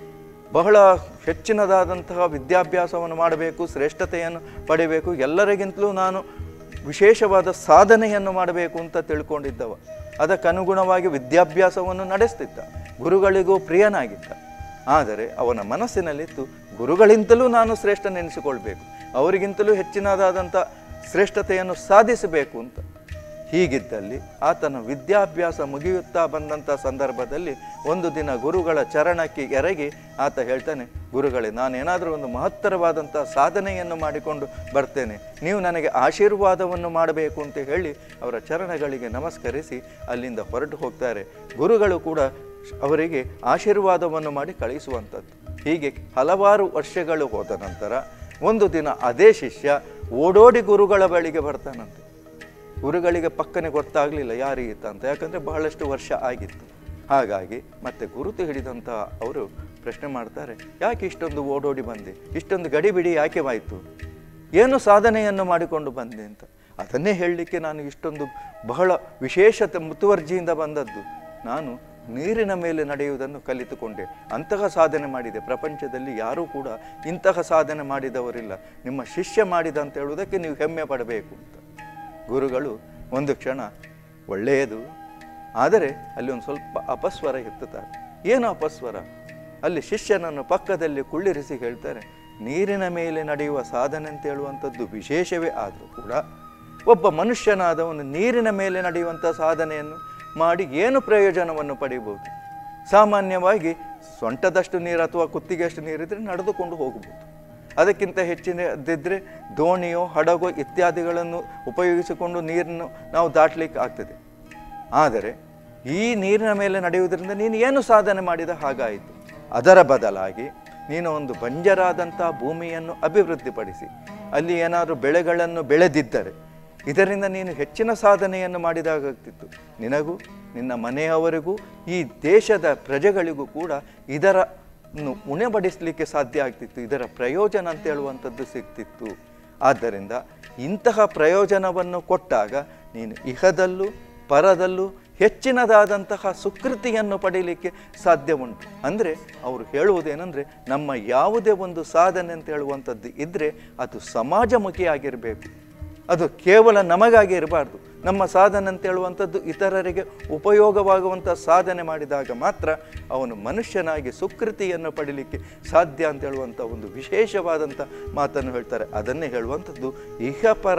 ಬಹಳ ಹೆಚ್ಚಿನದಾದಂತಹ ವಿದ್ಯಾಭ್ಯಾಸವನ್ನು ಮಾಡಬೇಕು ಶ್ರೇಷ್ಠತೆಯನ್ನು ಪಡಿಬೇಕು ಎಲ್ಲರಿಗಿಂತಲೂ ನಾನು ವಿಶೇಷವಾದ ಸಾಧನೆಯನ್ನು ಮಾಡಬೇಕು ಅಂತ ತಿಳ್ಕೊಂಡಿದ್ದವ ಅದಕ್ಕನುಗುಣವಾಗಿ ವಿದ್ಯಾಭ್ಯಾಸವನ್ನು ನಡೆಸ್ತಿದ್ದ ಗುರುಗಳಿಗೂ ಪ್ರಿಯನಾಗಿದ್ದ ಆದರೆ ಅವನ ಮನಸ್ಸಿನಲ್ಲಿತ್ತು ಗುರುಗಳಿಂತಲೂ ನಾನು ಶ್ರೇಷ್ಠ ನೆನೆಸಿಕೊಳ್ಬೇಕು ಅವರಿಗಿಂತಲೂ ಹೆಚ್ಚಿನದಾದಂಥ ಶ್ರೇಷ್ಠತೆಯನ್ನು ಸಾಧಿಸಬೇಕು ಅಂತ ಹೀಗಿದ್ದಲ್ಲಿ ಆತನ ವಿದ್ಯಾಭ್ಯಾಸ ಮುಗಿಯುತ್ತಾ ಬಂದಂಥ ಸಂದರ್ಭದಲ್ಲಿ ಒಂದು ದಿನ ಗುರುಗಳ ಚರಣಕ್ಕೆ ಎರಗಿ ಆತ ಹೇಳ್ತಾನೆ ಗುರುಗಳೇ ನಾನೇನಾದರೂ ಒಂದು ಮಹತ್ತರವಾದಂಥ ಸಾಧನೆಯನ್ನು ಮಾಡಿಕೊಂಡು ಬರ್ತೇನೆ ನೀವು ನನಗೆ ಆಶೀರ್ವಾದವನ್ನು ಮಾಡಬೇಕು ಅಂತ ಹೇಳಿ ಅವರ ಚರಣಗಳಿಗೆ ನಮಸ್ಕರಿಸಿ ಅಲ್ಲಿಂದ ಹೊರಟು ಹೋಗ್ತಾರೆ ಗುರುಗಳು ಕೂಡ ಅವರಿಗೆ ಆಶೀರ್ವಾದವನ್ನು ಮಾಡಿ ಕಳಿಸುವಂಥದ್ದು ಹೀಗೆ ಹಲವಾರು ವರ್ಷಗಳು ಹೋದ ನಂತರ ಒಂದು ದಿನ ಅದೇ ಶಿಷ್ಯ ಓಡೋಡಿ ಗುರುಗಳ ಬಳಿಗೆ ಬರ್ತಾನಂತೆ ಗುರುಗಳಿಗೆ ಪಕ್ಕನೆ ಗೊತ್ತಾಗಲಿಲ್ಲ ಯಾರೀತ ಅಂತ ಯಾಕಂದರೆ ಬಹಳಷ್ಟು ವರ್ಷ ಆಗಿತ್ತು ಹಾಗಾಗಿ ಮತ್ತೆ ಗುರುತು ಹಿಡಿದಂಥ ಅವರು ಪ್ರಶ್ನೆ ಮಾಡ್ತಾರೆ ಯಾಕೆ ಇಷ್ಟೊಂದು ಓಡೋಡಿ ಬಂದೆ ಇಷ್ಟೊಂದು ಗಡಿಬಿಡಿ ಯಾಕೆ ವಾಯಿತು ಏನು ಸಾಧನೆಯನ್ನು ಮಾಡಿಕೊಂಡು ಬಂದೆ ಅಂತ ಅದನ್ನೇ ಹೇಳಲಿಕ್ಕೆ ನಾನು ಇಷ್ಟೊಂದು ಬಹಳ ವಿಶೇಷತೆ ಮುತುವರ್ಜಿಯಿಂದ ಬಂದದ್ದು ನಾನು ನೀರಿನ ಮೇಲೆ ನಡೆಯುವುದನ್ನು ಕಲಿತುಕೊಂಡೆ ಅಂತಹ ಸಾಧನೆ ಮಾಡಿದೆ ಪ್ರಪಂಚದಲ್ಲಿ ಯಾರೂ ಕೂಡ ಇಂತಹ ಸಾಧನೆ ಮಾಡಿದವರಿಲ್ಲ ನಿಮ್ಮ ಶಿಷ್ಯ ಮಾಡಿದ ಅಂತ ಹೇಳುವುದಕ್ಕೆ ನೀವು ಹೆಮ್ಮೆ ಪಡಬೇಕು ಅಂತ ಗುರುಗಳು ಒಂದು ಕ್ಷಣ ಒಳ್ಳೆಯದು ಆದರೆ ಅಲ್ಲಿ ಒಂದು ಸ್ವಲ್ಪ ಅಪಸ್ವರ ಎತ್ತುತ್ತಾರೆ ಏನು ಅಪಸ್ವರ ಅಲ್ಲಿ ಶಿಷ್ಯನನ್ನು ಪಕ್ಕದಲ್ಲಿ ಕುಳ್ಳಿರಿಸಿ ಹೇಳ್ತಾರೆ ನೀರಿನ ಮೇಲೆ ನಡೆಯುವ ಸಾಧನೆ ಅಂತ ಹೇಳುವಂಥದ್ದು ವಿಶೇಷವೇ ಆದರೂ ಕೂಡ ಒಬ್ಬ ಮನುಷ್ಯನಾದವನು ನೀರಿನ ಮೇಲೆ ನಡೆಯುವಂಥ ಸಾಧನೆಯನ್ನು ಮಾಡಿ ಏನು ಪ್ರಯೋಜನವನ್ನು ಪಡೆಯಬಹುದು ಸಾಮಾನ್ಯವಾಗಿ ಸೊಂಟದಷ್ಟು ನೀರು ಅಥವಾ ಕುತ್ತಿಗೆಯಷ್ಟು ನೀರಿದ್ರೆ ನಡೆದುಕೊಂಡು ಹೋಗಬಹುದು ಅದಕ್ಕಿಂತ ಹೆಚ್ಚಿನದಿದ್ದರೆ ದೋಣಿಯೋ ಹಡಗೋ ಇತ್ಯಾದಿಗಳನ್ನು ಉಪಯೋಗಿಸಿಕೊಂಡು ನೀರನ್ನು ನಾವು ದಾಟಲಿಕ್ಕೆ ಆಗ್ತದೆ ಆದರೆ ಈ ನೀರಿನ ಮೇಲೆ ನಡೆಯುವುದರಿಂದ ನೀನು ಏನು ಸಾಧನೆ ಮಾಡಿದ ಹಾಗಾಯಿತು ಅದರ ಬದಲಾಗಿ ನೀನು ಒಂದು ಬಂಜರಾದಂಥ ಭೂಮಿಯನ್ನು ಅಭಿವೃದ್ಧಿಪಡಿಸಿ ಅಲ್ಲಿ ಏನಾದರೂ ಬೆಳೆಗಳನ್ನು ಬೆಳೆದಿದ್ದರೆ ಇದರಿಂದ ನೀನು ಹೆಚ್ಚಿನ ಸಾಧನೆಯನ್ನು ಮಾಡಿದಾಗುತ್ತಿತ್ತು ನಿನಗೂ ನಿನ್ನ ಮನೆಯವರಿಗೂ ಈ ದೇಶದ ಪ್ರಜೆಗಳಿಗೂ ಕೂಡ ಇದರ ನ್ನು ಉಣಬಡಿಸಲಿಕ್ಕೆ ಸಾಧ್ಯ ಆಗ್ತಿತ್ತು ಇದರ ಪ್ರಯೋಜನ ಅಂತ ಹೇಳುವಂಥದ್ದು ಸಿಗ್ತಿತ್ತು ಆದ್ದರಿಂದ ಇಂತಹ ಪ್ರಯೋಜನವನ್ನು ಕೊಟ್ಟಾಗ ನೀನು ಇಹದಲ್ಲೂ ಪರದಲ್ಲೂ ಹೆಚ್ಚಿನದಾದಂತಹ ಸುಕೃತಿಯನ್ನು ಪಡೀಲಿಕ್ಕೆ ಸಾಧ್ಯ ಉಂಟು ಅಂದರೆ ಅವರು ಹೇಳುವುದೇನೆಂದರೆ ನಮ್ಮ ಯಾವುದೇ ಒಂದು ಸಾಧನೆ ಅಂತ ಹೇಳುವಂಥದ್ದು ಇದ್ದರೆ ಅದು ಸಮಾಜಮುಖಿಯಾಗಿರಬೇಕು ಅದು ಕೇವಲ ನಮಗಾಗಿ ಇರಬಾರ್ದು ನಮ್ಮ ಸಾಧನೆ ಅಂತ ಹೇಳುವಂಥದ್ದು ಇತರರಿಗೆ ಉಪಯೋಗವಾಗುವಂಥ ಸಾಧನೆ ಮಾಡಿದಾಗ ಮಾತ್ರ ಅವನು ಮನುಷ್ಯನಾಗಿ ಸುಕೃತಿಯನ್ನು ಪಡೀಲಿಕ್ಕೆ ಸಾಧ್ಯ ಅಂತ ಹೇಳುವಂಥ ಒಂದು ವಿಶೇಷವಾದಂಥ ಮಾತನ್ನು ಹೇಳ್ತಾರೆ ಅದನ್ನೇ ಹೇಳುವಂಥದ್ದು ಇಹಪರ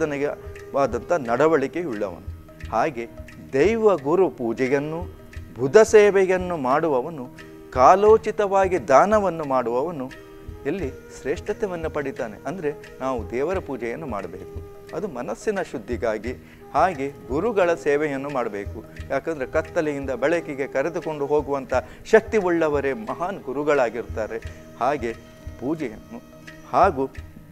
ಸಾಧನೆವಾದಂಥ ನಡವಳಿಕೆಯುಳ್ಳವನು ಹಾಗೆ ದೈವ ಗುರು ಪೂಜೆಯನ್ನು ಬುಧ ಸೇವೆಯನ್ನು ಮಾಡುವವನು ಕಾಲೋಚಿತವಾಗಿ ದಾನವನ್ನು ಮಾಡುವವನು ಎಲ್ಲಿ ಶ್ರೇಷ್ಠತೆಯನ್ನು ಪಡಿತಾನೆ ಅಂದರೆ ನಾವು ದೇವರ ಪೂಜೆಯನ್ನು ಮಾಡಬೇಕು ಅದು ಮನಸ್ಸಿನ ಶುದ್ಧಿಗಾಗಿ ಹಾಗೆ ಗುರುಗಳ ಸೇವೆಯನ್ನು ಮಾಡಬೇಕು ಯಾಕಂದರೆ ಕತ್ತಲೆಯಿಂದ ಬೆಳಕಿಗೆ ಕರೆದುಕೊಂಡು ಹೋಗುವಂಥ ಶಕ್ತಿ ಉಳ್ಳವರೇ ಮಹಾನ್ ಗುರುಗಳಾಗಿರ್ತಾರೆ ಹಾಗೆ ಪೂಜೆಯನ್ನು ಹಾಗೂ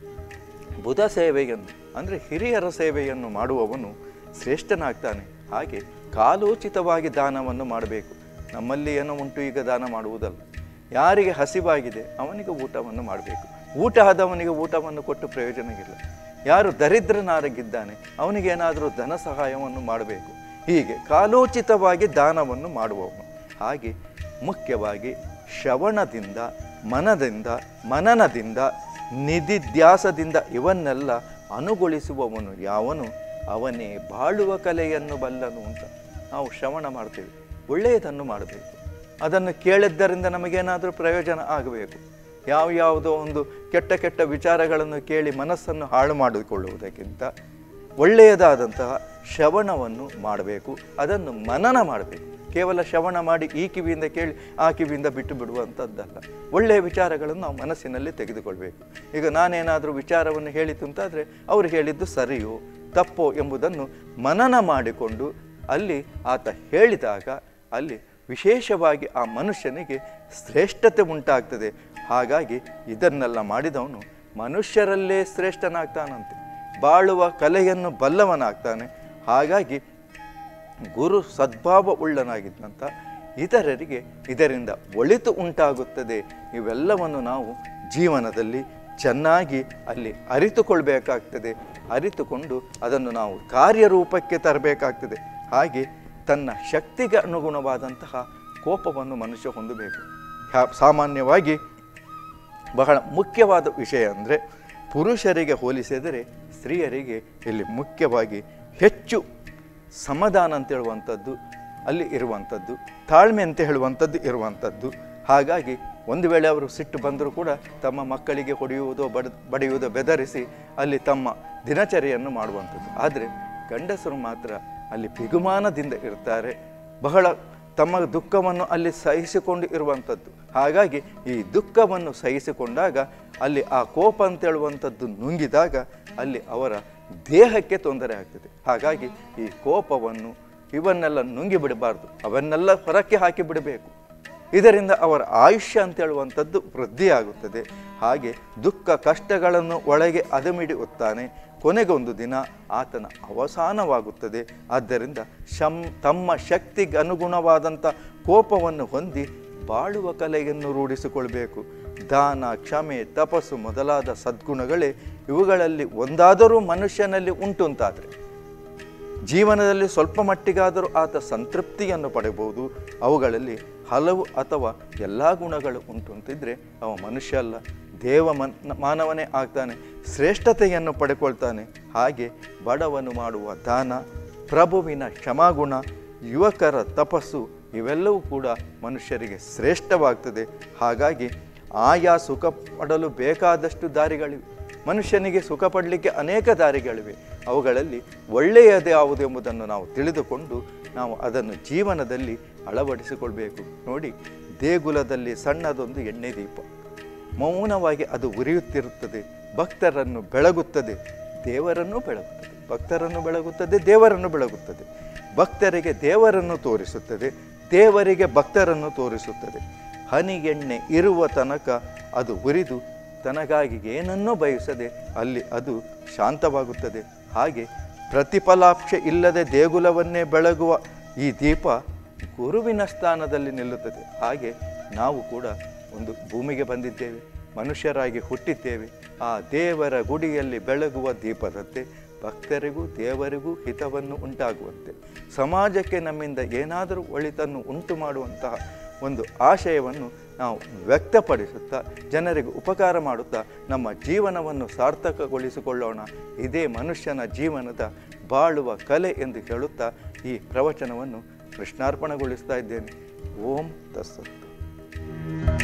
ಬುಧ ಸೇವೆಯನ್ನು ಅಂದರೆ ಹಿರಿಯರ ಸೇವೆಯನ್ನು ಮಾಡುವವನು ಶ್ರೇಷ್ಠನಾಗ್ತಾನೆ ಹಾಗೆ ಕಾಲೋಚಿತವಾಗಿ ದಾನವನ್ನು ಮಾಡಬೇಕು ನಮ್ಮಲ್ಲಿ ಏನೋ ಉಂಟು ಈಗ ದಾನ ಮಾಡುವುದಲ್ಲ ಯಾರಿಗೆ ಹಸಿವಾಗಿದೆ ಅವನಿಗೆ ಊಟವನ್ನು ಮಾಡಬೇಕು ಊಟ ಆದವನಿಗೆ ಊಟವನ್ನು ಕೊಟ್ಟು ಪ್ರಯೋಜನ ಇಲ್ಲ ಯಾರು ದರಿದ್ರನಾಗಿದ್ದಾನೆ ಅವನಿಗೇನಾದರೂ ಧನ ಸಹಾಯವನ್ನು ಮಾಡಬೇಕು ಹೀಗೆ ಕಾಲೋಚಿತವಾಗಿ ದಾನವನ್ನು ಮಾಡುವವನು ಹಾಗೆ ಮುಖ್ಯವಾಗಿ ಶ್ರವಣದಿಂದ ಮನದಿಂದ ಮನನದಿಂದ ನಿಧಿಧ್ಯಾಸದಿಂದ ಇವನ್ನೆಲ್ಲ ಅನುಗೊಳಿಸುವವನು ಯಾವನು ಅವನೇ ಬಾಳುವ ಕಲೆಯನ್ನು ಬಲ್ಲನು ಅಂತ ನಾವು ಶ್ರವಣ ಮಾಡ್ತೇವೆ ಒಳ್ಳೆಯದನ್ನು ಮಾಡಬೇಕು ಅದನ್ನು ಕೇಳಿದ್ದರಿಂದ ನಮಗೇನಾದರೂ ಪ್ರಯೋಜನ ಆಗಬೇಕು ಯಾವ ಯಾವುದೋ ಒಂದು ಕೆಟ್ಟ ಕೆಟ್ಟ ವಿಚಾರಗಳನ್ನು ಕೇಳಿ ಮನಸ್ಸನ್ನು ಹಾಳು ಮಾಡಿಕೊಳ್ಳುವುದಕ್ಕಿಂತ ಒಳ್ಳೆಯದಾದಂತಹ ಶ್ರವಣವನ್ನು ಮಾಡಬೇಕು ಅದನ್ನು ಮನನ ಮಾಡಬೇಕು ಕೇವಲ ಶ್ರವಣ ಮಾಡಿ ಈ ಕಿವಿಯಿಂದ ಕೇಳಿ ಆ ಕಿವಿಯಿಂದ ಬಿಟ್ಟು ಬಿಡುವಂಥದ್ದಲ್ಲ ಒಳ್ಳೆಯ ವಿಚಾರಗಳನ್ನು ನಾವು ಮನಸ್ಸಿನಲ್ಲಿ ತೆಗೆದುಕೊಳ್ಬೇಕು ಈಗ ನಾನೇನಾದರೂ ವಿಚಾರವನ್ನು ಹೇಳಿತು ಅಂತಾದರೆ ಅವರು ಹೇಳಿದ್ದು ಸರಿಯೋ ತಪ್ಪೋ ಎಂಬುದನ್ನು ಮನನ ಮಾಡಿಕೊಂಡು ಅಲ್ಲಿ ಆತ ಹೇಳಿದಾಗ ಅಲ್ಲಿ ವಿಶೇಷವಾಗಿ ಆ ಮನುಷ್ಯನಿಗೆ ಶ್ರೇಷ್ಠತೆ ಉಂಟಾಗ್ತದೆ ಹಾಗಾಗಿ ಇದನ್ನೆಲ್ಲ ಮಾಡಿದವನು ಮನುಷ್ಯರಲ್ಲೇ ಶ್ರೇಷ್ಠನಾಗ್ತಾನಂತೆ ಬಾಳುವ ಕಲೆಯನ್ನು ಬಲ್ಲವನಾಗ್ತಾನೆ ಹಾಗಾಗಿ ಗುರು ಸದ್ಭಾವ ಉಳ್ಳನಾಗಿದ್ದಂಥ ಇತರರಿಗೆ ಇದರಿಂದ ಒಳಿತು ಉಂಟಾಗುತ್ತದೆ ಇವೆಲ್ಲವನ್ನು ನಾವು ಜೀವನದಲ್ಲಿ ಚೆನ್ನಾಗಿ ಅಲ್ಲಿ ಅರಿತುಕೊಳ್ಬೇಕಾಗ್ತದೆ ಅರಿತುಕೊಂಡು ಅದನ್ನು ನಾವು ಕಾರ್ಯರೂಪಕ್ಕೆ ತರಬೇಕಾಗ್ತದೆ ಹಾಗೆ ತನ್ನ ಶಕ್ತಿಗೆ ಅನುಗುಣವಾದಂತಹ ಕೋಪವನ್ನು ಮನುಷ್ಯ ಹೊಂದಬೇಕು ಹಾ- ಸಾಮಾನ್ಯವಾಗಿ ಬಹಳ ಮುಖ್ಯವಾದ ವಿಷಯ ಅಂದರೆ ಪುರುಷರಿಗೆ ಹೋಲಿಸಿದರೆ ಸ್ತ್ರೀಯರಿಗೆ ಇಲ್ಲಿ ಮುಖ್ಯವಾಗಿ ಹೆಚ್ಚು ಸಮಾಧಾನ ಅಂತ ಹೇಳುವಂಥದ್ದು ಅಲ್ಲಿ ಇರುವಂಥದ್ದು ತಾಳ್ಮೆ ಅಂತ ಹೇಳುವಂಥದ್ದು ಇರುವಂಥದ್ದು ಹಾಗಾಗಿ ಒಂದು ವೇಳೆ ಅವರು ಸಿಟ್ಟು ಬಂದರೂ ಕೂಡ ತಮ್ಮ ಮಕ್ಕಳಿಗೆ ಹೊಡೆಯುವುದೋ ಬಡ ಬಡಿಯುವುದೋ ಬೆದರಿಸಿ ಅಲ್ಲಿ ತಮ್ಮ ದಿನಚರಿಯನ್ನು ಮಾಡುವಂಥದ್ದು ಆದರೆ ಗಂಡಸರು ಮಾತ್ರ ಅಲ್ಲಿ ಬಿಗುಮಾನದಿಂದ ಇರ್ತಾರೆ ಬಹಳ ತಮ್ಮ ದುಃಖವನ್ನು ಅಲ್ಲಿ ಸಹಿಸಿಕೊಂಡು ಇರುವಂಥದ್ದು ಹಾಗಾಗಿ ಈ ದುಃಖವನ್ನು ಸಹಿಸಿಕೊಂಡಾಗ ಅಲ್ಲಿ ಆ ಕೋಪ ಅಂತ ಹೇಳುವಂಥದ್ದು ನುಂಗಿದಾಗ ಅಲ್ಲಿ ಅವರ ದೇಹಕ್ಕೆ ತೊಂದರೆ ಆಗ್ತದೆ ಹಾಗಾಗಿ ಈ ಕೋಪವನ್ನು ಇವನ್ನೆಲ್ಲ ನುಂಗಿ ಬಿಡಬಾರ್ದು ಅವನ್ನೆಲ್ಲ ಹೊರಕ್ಕೆ ಹಾಕಿ ಬಿಡಬೇಕು ಇದರಿಂದ ಅವರ ಆಯುಷ್ಯ ಅಂತ ಹೇಳುವಂಥದ್ದು ವೃದ್ಧಿಯಾಗುತ್ತದೆ ಹಾಗೆ ದುಃಖ ಕಷ್ಟಗಳನ್ನು ಒಳಗೆ ಅದಮಿಡಿಯುತ್ತಾನೆ ಕೊನೆಗೊಂದು ದಿನ ಆತನ ಅವಸಾನವಾಗುತ್ತದೆ ಆದ್ದರಿಂದ ಶಂ ತಮ್ಮ ಶಕ್ತಿಗೆ ಅನುಗುಣವಾದಂಥ ಕೋಪವನ್ನು ಹೊಂದಿ ಬಾಳುವ ಕಲೆಯನ್ನು ರೂಢಿಸಿಕೊಳ್ಬೇಕು ದಾನ ಕ್ಷಮೆ ತಪಸ್ಸು ಮೊದಲಾದ ಸದ್ಗುಣಗಳೇ ಇವುಗಳಲ್ಲಿ ಒಂದಾದರೂ ಮನುಷ್ಯನಲ್ಲಿ ಉಂಟು ಅಂತಾದರೆ ಜೀವನದಲ್ಲಿ ಸ್ವಲ್ಪ ಮಟ್ಟಿಗಾದರೂ ಆತ ಸಂತೃಪ್ತಿಯನ್ನು ಪಡೆಯಬಹುದು ಅವುಗಳಲ್ಲಿ ಹಲವು ಅಥವಾ ಎಲ್ಲ ಗುಣಗಳು ಉಂಟು ಅಂತಿದ್ರೆ ಅವ ಮನುಷ್ಯ ಅಲ್ಲ ದೇವ ಮನ್ ಮಾನವನೇ ಆಗ್ತಾನೆ ಶ್ರೇಷ್ಠತೆಯನ್ನು ಪಡೆಕೊಳ್ತಾನೆ ಹಾಗೆ ಬಡವನು ಮಾಡುವ ದಾನ ಪ್ರಭುವಿನ ಕ್ಷಮಾಗುಣ ಯುವಕರ ತಪಸ್ಸು ಇವೆಲ್ಲವೂ ಕೂಡ ಮನುಷ್ಯರಿಗೆ ಶ್ರೇಷ್ಠವಾಗ್ತದೆ ಹಾಗಾಗಿ ಆಯಾ ಸುಖ ಪಡಲು ಬೇಕಾದಷ್ಟು ದಾರಿಗಳಿವೆ ಮನುಷ್ಯನಿಗೆ ಸುಖ ಪಡಲಿಕ್ಕೆ ಅನೇಕ ದಾರಿಗಳಿವೆ ಅವುಗಳಲ್ಲಿ ಒಳ್ಳೆಯದು ಯಾವುದು ಎಂಬುದನ್ನು ನಾವು ತಿಳಿದುಕೊಂಡು ನಾವು ಅದನ್ನು ಜೀವನದಲ್ಲಿ ಅಳವಡಿಸಿಕೊಳ್ಬೇಕು ನೋಡಿ ದೇಗುಲದಲ್ಲಿ ಸಣ್ಣದೊಂದು ಎಣ್ಣೆ ದೀಪ ಮೌನವಾಗಿ ಅದು ಉರಿಯುತ್ತಿರುತ್ತದೆ ಭಕ್ತರನ್ನು ಬೆಳಗುತ್ತದೆ ದೇವರನ್ನು ಬೆಳಗುತ್ತದೆ ಭಕ್ತರನ್ನು ಬೆಳಗುತ್ತದೆ ದೇವರನ್ನು ಬೆಳಗುತ್ತದೆ ಭಕ್ತರಿಗೆ ದೇವರನ್ನು ತೋರಿಸುತ್ತದೆ ದೇವರಿಗೆ ಭಕ್ತರನ್ನು ತೋರಿಸುತ್ತದೆ ಹನಿಗೆಣ್ಣೆ ಇರುವ ತನಕ ಅದು ಉರಿದು ತನಗಾಗಿ ಏನನ್ನೂ ಬಯಸದೆ ಅಲ್ಲಿ ಅದು ಶಾಂತವಾಗುತ್ತದೆ ಹಾಗೆ ಪ್ರತಿಫಲಾಪೇಕ್ಷೆ ಇಲ್ಲದೆ ದೇಗುಲವನ್ನೇ ಬೆಳಗುವ ಈ ದೀಪ ಗುರುವಿನ ಸ್ಥಾನದಲ್ಲಿ ನಿಲ್ಲುತ್ತದೆ ಹಾಗೆ ನಾವು ಕೂಡ ಒಂದು ಭೂಮಿಗೆ ಬಂದಿದ್ದೇವೆ ಮನುಷ್ಯರಾಗಿ ಹುಟ್ಟಿದ್ದೇವೆ ಆ ದೇವರ ಗುಡಿಯಲ್ಲಿ ಬೆಳಗುವ ದೀಪದಂತೆ ಭಕ್ತರಿಗೂ ದೇವರಿಗೂ ಹಿತವನ್ನು ಉಂಟಾಗುವಂತೆ ಸಮಾಜಕ್ಕೆ ನಮ್ಮಿಂದ ಏನಾದರೂ ಒಳಿತನ್ನು ಉಂಟು ಮಾಡುವಂತಹ ಒಂದು ಆಶಯವನ್ನು ನಾವು ವ್ಯಕ್ತಪಡಿಸುತ್ತಾ ಜನರಿಗೆ ಉಪಕಾರ ಮಾಡುತ್ತಾ ನಮ್ಮ ಜೀವನವನ್ನು ಸಾರ್ಥಕಗೊಳಿಸಿಕೊಳ್ಳೋಣ ಇದೇ ಮನುಷ್ಯನ ಜೀವನದ ಬಾಳುವ ಕಲೆ ಎಂದು ಹೇಳುತ್ತಾ ಈ ಪ್ರವಚನವನ್ನು ಕೃಷ್ಣಾರ್ಪಣೆಗೊಳಿಸ್ತಾ ಇದ್ದೇನೆ ಓಂ ತಸ್ಸತ್ತು